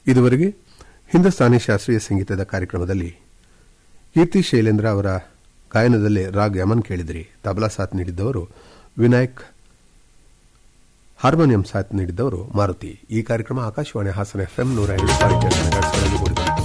ಇದುವರೆಗೆ ಹಿಂದೂಸ್ತಾನಿ ಶಾಸ್ತ್ರೀಯ ಸಂಗೀತದ ಕಾರ್ಯಕ್ರಮದಲ್ಲಿ ಕೀರ್ತಿ ಶೈಲೇಂದ್ರ ಅವರ ಗಾಯನದಲ್ಲಿ ರಾಗ್ ಯಮನ್ ಕೇಳಿದಿರಿ ತಬಲಾ ಸಾಥ್ ನೀಡಿದ್ದವರು ವಿನಾಯಕ್ ಹಾರ್ಮೋನಿಯಂ ಸಾಥ್ ನೀಡಿದ್ದವರು ಮಾರುತಿ ಈ ಕಾರ್ಯಕ್ರಮ ಆಕಾಶವಾಣಿ ಹಾಸನ ಎಫ್ಎಂ ನೂರ ಐದು ಪಾಯಿಂಟ್ ಎರಡು ಮೆಗಾಹರ್ಟ್ಸ್ಗಳಲ್ಲಿ ಮೂಡಿಬಂತು.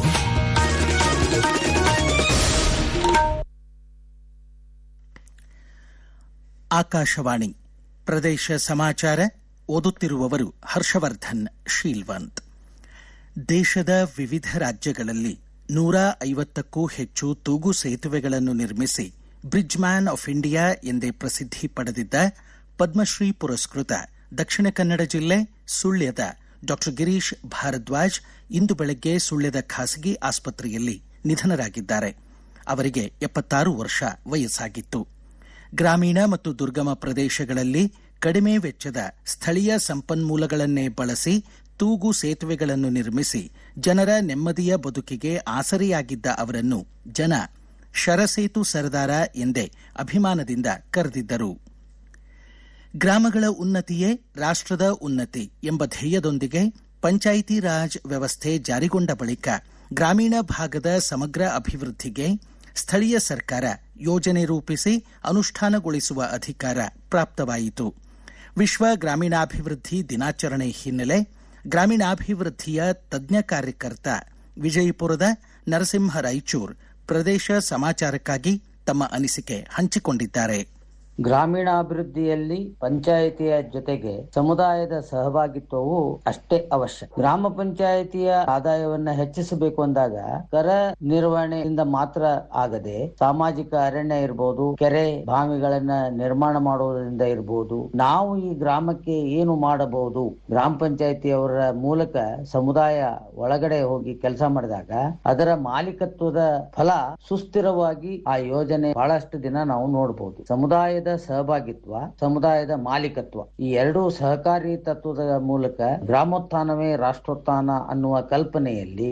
ಆಕಾಶವಾಣಿ ಪ್ರದೇಶ ಸಮಾಚಾರ ಓದುತ್ತಿರುವವರು ಹರ್ಷವರ್ಧನ್ ಶೀಲ್ವಂತ್ ದೇಶದ ವಿವಿಧ ರಾಜ್ಯಗಳಲ್ಲಿ ನೂರ ಐವತ್ತಕ್ಕೂ ಹೆಚ್ಚು ತೂಗು ಸೇತುವೆಗಳನ್ನು ನಿರ್ಮಿಸಿ ಬ್ರಿಡ್ಜ್ ಮ್ಯಾನ್ ಆಫ್ ಇಂಡಿಯಾ ಎಂದೇ ಪ್ರಸಿದ್ಧಿ ಪಡೆದಿದ್ದ ಪದ್ಮಶ್ರೀ ಪುರಸ್ಕೃತ ದಕ್ಷಿಣ ಕನ್ನಡ ಜಿಲ್ಲೆ ಸುಳ್ಯದ ಡಾ ಗಿರೀಶ್ ಭಾರದ್ವಾಜ್ ಇಂದು ಬೆಳಗ್ಗೆ ಸುಳ್ಯದ ಖಾಸಗಿ ಆಸ್ಪತ್ರೆಯಲ್ಲಿ ನಿಧನರಾಗಿದ್ದಾರೆ ಅವರಿಗೆ ಎಪ್ಪತ್ತಾರು ವರ್ಷ ವಯಸ್ಸಾಗಿತ್ತು ಗ್ರಾಮೀಣ ಮತ್ತು ದುರ್ಗಮ ಪ್ರದೇಶಗಳಲ್ಲಿ ಕಡಿಮೆ ವೆಚ್ಚದ ಸ್ಥಳೀಯ ಸಂಪನ್ಮೂಲಗಳನ್ನೇ ಬಳಸಿ ತೂಗು ಸೇತುವೆಗಳನ್ನು ನಿರ್ಮಿಸಿ ಜನರ ನೆಮ್ಮದಿಯ ಬದುಕಿಗೆ ಆಸರೆಯಾಗಿದ್ದ ಅವರನ್ನು ಜನ ಶರಸೇತು ಸರದಾರ ಎಂದೇ ಅಭಿಮಾನದಿಂದ ಕರೆದಿದ್ದರು ಗ್ರಾಮಗಳ ಉನ್ನತಿಯೇ ರಾಷ್ಟ್ರದ ಉನ್ನತಿ ಎಂಬ ಧ್ಯೇಯದೊಂದಿಗೆ ಪಂಚಾಯಿತಿ ರಾಜ್ ವ್ಯವಸ್ಥೆ ಜಾರಿಗೊಂಡ ಬಳಿಕ ಗ್ರಾಮೀಣ ಭಾಗದ ಸಮಗ್ರ ಅಭಿವೃದ್ಧಿಗೆ ಸ್ಥಳೀಯ ಸರ್ಕಾರ ಯೋಜನೆ ರೂಪಿಸಿ ಅನುಷ್ಠಾನಗೊಳಿಸುವ ಅಧಿಕಾರ ಪ್ರಾಪ್ತವಾಯಿತು ವಿಶ್ವ ಗ್ರಾಮೀಣಾಭಿವೃದ್ಧಿ ದಿನಾಚರಣೆ ಹಿನ್ನೆಲೆ ಗ್ರಾಮೀಣಾಭಿವೃದ್ಧಿಯ ತಜ್ಞ ಕಾರ್ಯಕರ್ತ ವಿಜಯಪುರದ ನರಸಿಂಹ ರಾಯಚೂರ್ ಪ್ರದೇಶ ಸಮಾಚಾರಕ್ಕಾಗಿ ತಮ್ಮ ಅನಿಸಿಕೆ ಹಂಚಿಕೊಂಡಿದ್ದಾರೆ ಗ್ರಾಮೀಣಾಭಿವೃದ್ಧಿಯಲ್ಲಿ ಪಂಚಾಯಿತಿಯ ಜೊತೆಗೆ ಸಮುದಾಯದ ಸಹಭಾಗಿತ್ವವು ಅಷ್ಟೇ ಅವಶ್ಯ ಗ್ರಾಮ ಪಂಚಾಯಿತಿಯ ಆದಾಯವನ್ನ ಹೆಚ್ಚಿಸಬೇಕು ಅಂದಾಗ ಕರ ನಿರ್ವಹಣೆಯಿಂದ ಮಾತ್ರ ಆಗದೆ ಸಾಮಾಜಿಕ ಅರಣ್ಯ ಇರಬಹುದು ಕೆರೆ ಬಾವಿಗಳನ್ನ ನಿರ್ಮಾಣ ಮಾಡುವುದರಿಂದ ಇರಬಹುದು ನಾವು ಈ ಗ್ರಾಮಕ್ಕೆ ಏನು ಮಾಡಬಹುದು ಗ್ರಾಮ ಪಂಚಾಯಿತಿಯವರ ಮೂಲಕ ಸಮುದಾಯ ಒಳಗಡೆ ಹೋಗಿ ಕೆಲಸ ಮಾಡಿದಾಗ ಅದರ ಮಾಲೀಕತ್ವದ ಫಲ ಸುಸ್ಥಿರವಾಗಿ ಆ ಯೋಜನೆ ಬಹಳಷ್ಟು ದಿನ ನಾವು ನೋಡಬಹುದು ಸಮುದಾಯದ ಸಹಭಾಗಿತ್ವ ಸಮುದಾಯದ ಮಾಲೀಕತ್ವ ಈ ಎರಡೂ ಸಹಕಾರಿ ತತ್ವದ ಮೂಲಕ ಗ್ರಾಮೋತ್ಥಾನವೇ ರಾಷ್ಟ್ರೋತ್ಥಾನ ಅನ್ನುವ ಕಲ್ಪನೆಯಲ್ಲಿ